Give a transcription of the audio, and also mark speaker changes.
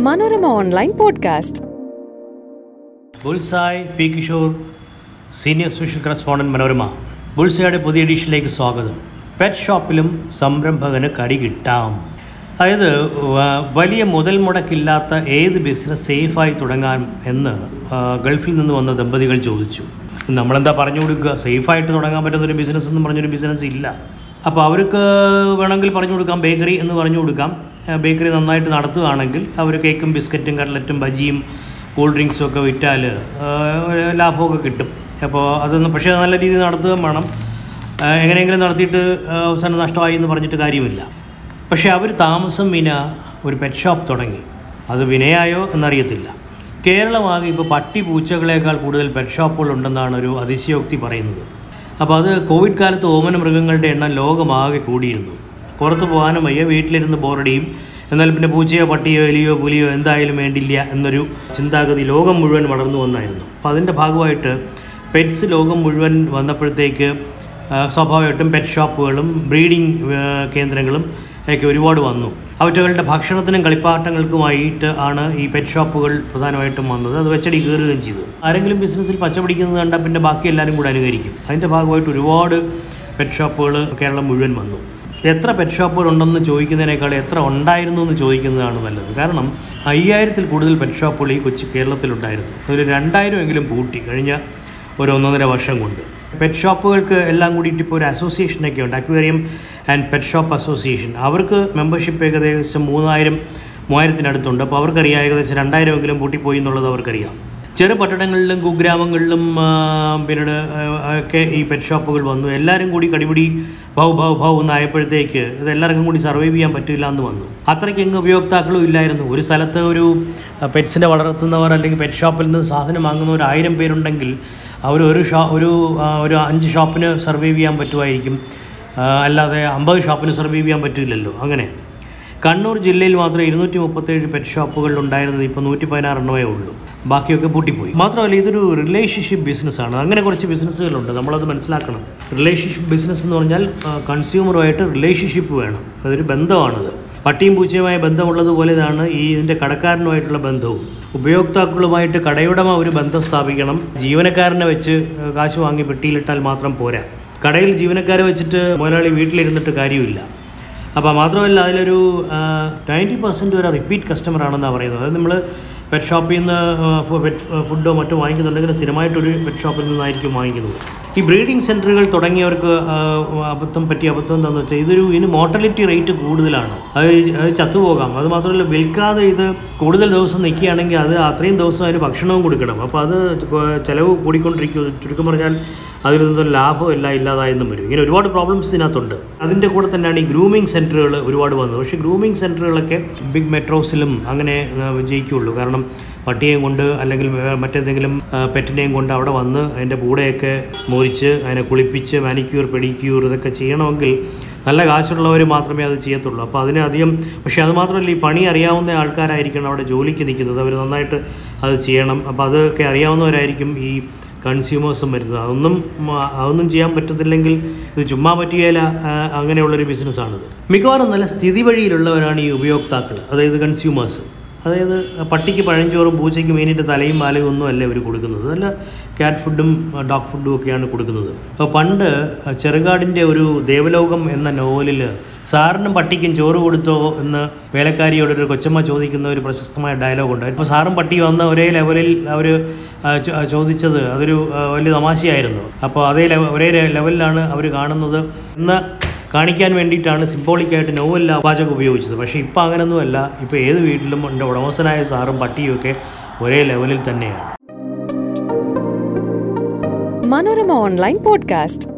Speaker 1: Manorama online podcast
Speaker 2: bullseye P Kishore senior special correspondent Manorama ബുൾസായുടെ പുതിയ എഡിഷനിലേക്ക് സ്വാഗതം പെറ്റ് ഷോപ്പിലും സംരംഭകന് കടി കിട്ടാം അതായത് വ- വലിയ മുതൽ മുടക്കില്ലാത്ത ഏത് ബിസിനസ് സേഫായി തുടങ്ങാം എന്ന് ആ, ഗൾഫിൽ നിന്ന് വന്ന ദമ്പതികൾ ചോദിച്ചു നമ്മളെന്താ പറഞ്ഞു കൊടുക്കുക സേഫായിട്ട് തുടങ്ങാൻ പറ്റുന്ന ഒരു ബിസിനസ് എന്ന് പറഞ്ഞൊരു ബിസിനസ് ഇല്ല അപ്പോൾ അവർക്ക് വേണമെങ്കിൽ പറഞ്ഞു കൊടുക്കാം ബേക്കറി എന്ന് പറഞ്ഞു കൊടുക്കാം ബേക്കറി നന്നായിട്ട് നടത്തുകയാണെങ്കിൽ അവർ കേക്കും ബിസ്ക്കറ്റും കട്ട്ലറ്റും ബജിയും കൂൾ ഡ്രിങ്ക്സും ഒക്കെ വിറ്റാൽ ലാഭമൊക്കെ കിട്ടും അപ്പോൾ അതൊന്ന് പക്ഷേ അത് നല്ല രീതിയിൽ നടത്തുകയും വേണം ആ, എങ്ങനെയെങ്കിലും നടത്തിയിട്ട് ആ, അവസാനം നഷ്ടമായി എന്ന് പറഞ്ഞിട്ട് കാര്യമില്ല പക്ഷേ അവർ താമസം വിന ഒരു പെറ്റ് ഷോപ്പ് തുടങ്ങി അത് വിനയായോ എന്നറിയത്തില്ല കേരളമാകെ ഇപ്പോൾ പട്ടി പൂച്ചകളേക്കാൾ കൂടുതൽ പെറ്റ് ഷോപ്പുകൾ ഉണ്ടെന്നാണ് ഒരു അതിശയോക്തി പറയുന്നത് അപ്പോൾ അത് കോവിഡ് കാലത്ത് ഓമന മൃഗങ്ങളുടെ എണ്ണം ലോകമാകെ കൂടിയിരുന്നു പുറത്ത് പോകാനും വയ്യ വീട്ടിലിരുന്ന് ബോറടിയും എന്നാൽ പിന്നെ പൂച്ചയോ പട്ടിയോ എലിയോ പുലിയോ എന്തായാലും വേണ്ടില്ല എന്നൊരു ചിന്താഗതി ലോകം മുഴുവൻ വളർന്നു വന്നായിരുന്നു അപ്പോൾ അതിൻ്റെ ഭാഗമായിട്ട് പെറ്റ്സ് ലോകം മുഴുവൻ വന്നപ്പോഴത്തേക്ക് ആ, സ്വാഭാവികമായിട്ടും പെറ്റ് ഷോപ്പുകളും ബ്രീഡിംഗ് കേന്ദ്രങ്ങളും ഒക്കെ ഒരുപാട് വന്നു അവറ്റകളുടെ ഭക്ഷണത്തിനും കളിപ്പാട്ടങ്ങൾക്കുമായിട്ട് ആണ് ഈ പെറ്റ് ഷോപ്പുകൾ പ്രധാനമായിട്ടും വന്നത് അത് വെച്ചടി കയറുകയും ചെയ്തു ആരെങ്കിലും ബിസിനസ്സിൽ പച്ച പിടിക്കുന്നത് കണ്ടാൽ പിന്നെ ബാക്കി എല്ലാവരും കൂടെ അനുകരിക്കും അതിൻ്റെ ഭാഗമായിട്ട് ഒരുപാട് പെറ്റ് ഷോപ്പുകൾ കേരളം മുഴുവൻ വന്നു എത്ര പെറ്റ് ഷോപ്പുകൾ ഉണ്ടെന്ന് ചോദിക്കുന്നതിനേക്കാൾ എത്ര ഉണ്ടായിരുന്നു എന്ന് ചോദിക്കുന്നതാണ് നല്ലത് കാരണം അയ്യായിരത്തിൽ കൂടുതൽ പെറ്റ് ഷോപ്പുകൾ ഈ കൊച്ചു കേരളത്തിലുണ്ടായിരുന്നു അതിൽ രണ്ടായിരം എങ്കിലും പൂട്ടി കഴിഞ്ഞ ഒരു ഒന്നൊന്നര വർഷം കൊണ്ട് പെറ്റ് ഷോപ്പുകൾക്ക് എല്ലാം കൂടിയിട്ട് ഇപ്പോൾ ഒരു അസോസിയേഷനൊക്കെ ഉണ്ട് aquarium and pet shop association അവർക്ക് മെമ്പർഷിപ്പ് ഏകദേശം മൂവായിരം മൂവായിരത്തിനടുത്തുണ്ട് അപ്പോൾ അവർക്കറിയാം ഏകദേശം രണ്ടായിരമെങ്കിലും പൂട്ടിപ്പോയി എന്നുള്ളത് അവർക്കറിയാം ചെറു പട്ടണങ്ങളിലും കുഗ്രാമങ്ങളിലും ആ, പിന്നീട് ആ, ഒക്കെ ഈ പെറ്റ് ഷോപ്പുകൾ വന്നു എല്ലാവരും കൂടി കടിപിടി ഭൗ ഭൗ ഭൗ എന്നായപ്പോഴത്തേക്ക് ഇത് എല്ലാവർക്കും കൂടി സർവൈവ് ചെയ്യാൻ പറ്റില്ല എന്ന് വന്നു അത്രയ്ക്ക് എങ്ങ് ഉപയോക്താക്കളും ഇല്ലായിരുന്നു ഒരു സ്ഥലത്ത് ഒരു പെറ്റ്സിനെ വളർത്തുന്നവർ അല്ലെങ്കിൽ പെറ്റ് ഷോപ്പിൽ നിന്ന് സാധനം വാങ്ങുന്നവർ ആയിരം പേരുണ്ടെങ്കിൽ അവർ ഒരു ഷോ ഒരു ആ, ഒരു അഞ്ച് ഷോപ്പിന് സർവൈവ് ചെയ്യാൻ പറ്റുമായിരിക്കും ആ, അല്ലാതെ അമ്പത് ഷോപ്പിന് സർവൈവ് ചെയ്യാൻ പറ്റില്ലല്ലോ അങ്ങനെ കണ്ണൂർ ജില്ലയിൽ മാത്രം ഇരുന്നൂറ്റി മുപ്പത്തേഴ് പെറ്റ് ഷോപ്പുകൾ ഉണ്ടായിരുന്നത് ഇപ്പോൾ നൂറ്റി പതിനാറെണ്ണമേ ഉള്ളൂ ബാക്കിയൊക്കെ പൂട്ടിപ്പോയി മാത്രമല്ല ഇതൊരു റിലേഷൻഷിപ്പ് ബിസിനസ്സാണ് അങ്ങനെ കുറച്ച് ബിസിനസ്സുകളുണ്ട് നമ്മളത് മനസ്സിലാക്കണം റിലേഷൻഷിപ്പ് ബിസിനസ് എന്ന് പറഞ്ഞാൽ കൺസ്യൂമറുമായിട്ട് റിലേഷൻഷിപ്പ് വേണം അതൊരു ബന്ധമാണത് പട്ടിയും പൂച്ചയുമായ ബന്ധമുള്ളതുപോലെയാണ് ഈ ഇതിൻ്റെ കടക്കാരനുമായിട്ടുള്ള ബന്ധവും ഉപയോക്താക്കളുമായിട്ട് കടയുടമ ഒരു ബന്ധം സ്ഥാപിക്കണം ജീവനക്കാരനെ വെച്ച് ആ, കാശ് വാങ്ങി പെട്ടിയിലിട്ടാൽ മാത്രം പോരാ കടയിൽ ജീവനക്കാരെ വെച്ചിട്ട് മുതലാളി വീട്ടിലിരുന്നിട്ട് കാര്യമില്ല അപ്പോൾ മാത്രമല്ല അതിലൊരു നയൻറ്റി പെർസെൻറ്റ് വരെ റിപ്പീറ്റ് കസ്റ്റമർ ആണെന്നാണ് പറയുന്നത് അതായത് നമ്മൾ പെറ്റ് ഷോപ്പിൽ നിന്ന് പെറ്റ് ഫുഡോ മറ്റോ വാങ്ങിക്കുന്നുണ്ടെങ്കിൽ സ്ഥിരമായിട്ടൊരു പെറ്റ് ഷോപ്പിൽ നിന്നായിരിക്കും വാങ്ങിക്കുന്നത് ഈ ബ്രീഡിംഗ് സെൻറ്ററുകൾ തുടങ്ങിയവർക്ക് ആ, അബദ്ധം പറ്റിയ അബദ്ധം എന്താണെന്ന് വെച്ചാൽ ഇതൊരു ഇതിന് മോർട്ടലിറ്റി റേറ്റ് കൂടുതലാണ് അത് അത് ചത്തുപോകാം അത് മാത്രമല്ല വിൽക്കാതെ ഇത് കൂടുതൽ ദിവസം നിൽക്കുകയാണെങ്കിൽ അത് അത്രയും ദിവസം അതിന് ഭക്ഷണവും കൊടുക്കണം അപ്പോൾ അത് ചിലവ് കൂടിക്കൊണ്ടിരിക്കും ചുരുക്കം പറഞ്ഞാൽ അതിൽ നിന്നും ലാഭമില്ല ഇല്ലാതായെന്നും വരും ഇങ്ങനെ ഒരുപാട് പ്രോബ്ലംസ് ഇതിനകത്തുണ്ട് അതിൻ്റെ കൂടെ തന്നെയാണ് ഈ ഗ്രൂമിംഗ് സെൻറ്ററുകൾ ഒരുപാട് വന്നത് പക്ഷേ ഗ്രൂമിംഗ് സെൻറ്ററുകളൊക്കെ ബിഗ് മെട്രോസിലും അങ്ങനെ ആ, വിജയിക്കുകയുള്ളൂ കാരണം പട്ടിയെയും കൊണ്ട് അല്ലെങ്കിൽ വേ- മറ്റേതെങ്കിലും ആ, പെറ്റിനെയും കൊണ്ട് അവിടെ വന്ന് അതിൻ്റെ കൂടെയൊക്കെ മുറിച്ച് അതിനെ കുളിപ്പിച്ച് മാനിക്യൂർ പെഡിക്യൂർ ഇതൊക്കെ ചെയ്യണമെങ്കിൽ നല്ല കാശുള്ളവർ മാത്രമേ അത് ചെയ്യത്തുള്ളൂ അപ്പോൾ അതിന് അധികം പക്ഷേ അത് മാത്രമല്ല ഈ പണി അറിയാവുന്ന ആൾക്കാരായിരിക്കണം അവിടെ ജോലിക്ക് നിൽക്കുന്നത് അവർ നന്നായിട്ട് അത് ചെയ്യണം അപ്പോൾ അതൊക്കെ അറിയാവുന്നവരായിരിക്കും ഈ കൺസ്യൂമേഴ്സും വരുന്നത് അതൊന്നും ഉം, അതൊന്നും ചെയ്യാൻ പറ്റത്തില്ലെങ്കിൽ ഇത് ചുമ്മാ പറ്റിയേല ആ, അങ്ങനെയുള്ളൊരു ബിസിനസ്സാണിത് മിക്കവാറും നല്ല സ്ഥിതി വഴിയിലുള്ളവരാണ് ഈ ഉപയോക്താക്കൾ അതായത് കൺസ്യൂമേഴ്സ് അതായത് പട്ടിക്ക് പഴഞ്ചോറും പൂച്ചയ്ക്ക് മീനിൻ്റെ തലയും മാലയും ഒന്നും അല്ല ഇവർ കൊടുക്കുന്നത് നല്ല ക്യാറ്റ് ഫുഡും ഡോഗ് ഫുഡും ഒക്കെയാണ് കൊടുക്കുന്നത് അപ്പോൾ പണ്ട് ചെറുകാടിൻ്റെ ഒരു ദേവലോകം എന്ന നോവലിൽ സാറിനും പട്ടിക്കും ചോറ് കൊടുത്തോ എന്ന് വേലക്കാരിയോട് ഒരു കൊച്ചമ്മ ചോദിക്കുന്ന ഒരു പ്രശസ്തമായ ഡയലോഗുണ്ട് അപ്പോൾ സാറും പട്ടിയും വന്ന ഒരേ ലെവലിൽ അവർ ചോദിച്ചത് അതൊരു ആ, വലിയ തമാശയായിരുന്നു അപ്പോൾ അതേ ലെവ ഒരേ ലെ- ലെവലിലാണ് അവർ കാണുന്നത് എന്ന് കാണിക്കാൻ വേണ്ടിയിട്ടാണ് സിംബോളിക്കായിട്ട് നോവലിൽ ആ വാചകം ഉപയോഗിച്ചത് പക്ഷേ ഇപ്പോൾ അങ്ങനൊന്നുമല്ല ഇപ്പോൾ ഏത് വീട്ടിലും എൻ്റെ ഉടമസ്ഥനായ സാറും പട്ടിയും ഒക്കെ ഒരേ ലെവലിൽ തന്നെയാണ്
Speaker 1: മനോരമ ഓൺലൈൻ പോഡ്കാസ്റ്റ്